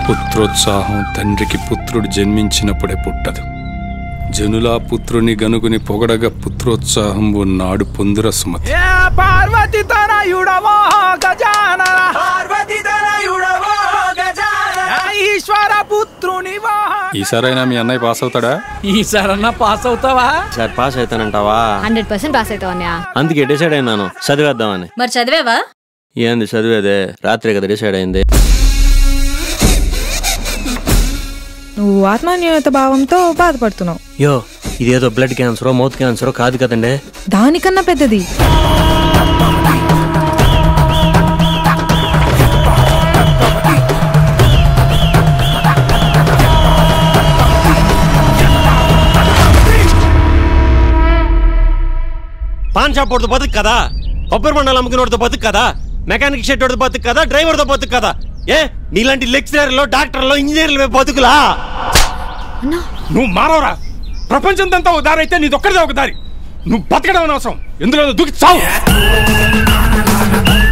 పుత్రోత్సాహం తండ్రికి పుత్రుడు జన్మించినప్పుడే పుట్టదు జనులా పుత్రుని గనుగుని పొగడగ పుత్రోత్సాహం నాడు పొందుర సుమతి పార్వతి తనయుడవో గజానన ఈశ్వర పుత్రునివో ఈసారైనా మీ అన్నయ్య పాస్ అవుతాడా ఈసారన్నా పాస్ అవుతావా సార్ పాస్ అవుతానంటావా హండ్రెడ్ పర్సెంట్ పాస్ అవుతావు అన్నయ్య అందుకే డిసైడ్ అయినాను చదివేద్దామని మరి చదివావా ఏంది చదివేదే రాత్రి కదా డిసైడ్ అయింది నువ్వు ఆత్మన్యూనత భావంతో బాధపడుతున్నావు యో ఇదేదో బ్లడ్ క్యాన్సరో మౌత్ క్యాన్సరో కాదు కదండి దానికన్నా పెద్దది పాన్ షాప్ వాడితో బతుకు కదా కొబ్బరి బండాలు అమ్ముకునేవాడితో బతుకు కదా మెకానిక్ షెడ్ వాడితో బతుకు కదా డ్రైవర్తో బతుకు కదా ఏ నీలాంటి లెక్చరర్లో డాక్టర్లో ఇంజనీర్లు బతుకులా నువ్వు మారవరా ప్రపంచంతంతా ఒక దారి అయితే నీదొక్కడిదే ఒక దారి నువ్వు బతకడం అనవసరం ఎందులో దూకి చావు